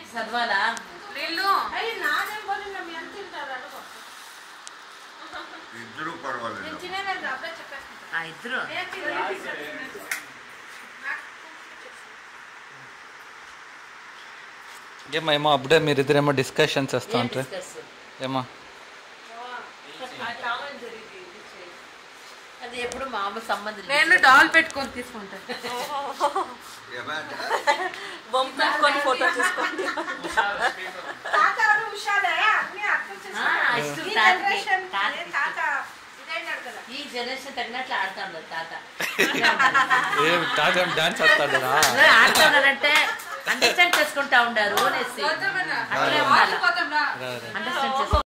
చదవాలా నీళ్ళు అయ్యి నాదేం పోలిందా మీ అంత తింటారు అడుగు ఇద్దరు పర్వాలేదు నేను తినేది అప్పుడే చెప్పేస్తాను ఆ ఇద్దరు నేను తినేది ఏమో ఏమో అప్పుడే మీరిద్దరేమో డిస్కషన్ చేస్తూ ఏం ఉంటారు discuss? ఏమో అది ఎప్పుడు మామూలు సంబంధం లేదు. నేను డాల్ పెట్టుకొని తీసుకుంటాను ఏమంటే బొమ్మ పెట్టుకొని ఫోటో తీసుకోండి తాత అడు హుషారే అన్ని అర్థం ఆ, చేసుకో ఇష్టం ఈ తాతకి. జనరేషన్ తాతకి తాత ఇదైనాడు కదా ఈ జనరేషన్ తగినట్లు ఆడుతా ఉన్నారు తాత ఏం తాత ఏం డాన్స్ చేస్తాడు అదే ఆడుతా ఉన్నారంటే అండర్స్టాండ్ చేసుకుంటా ఉండారు అనేసి అట్లే ఉండాలి పోతాం రా అండర్స్టాండ్ చేసుకుంటా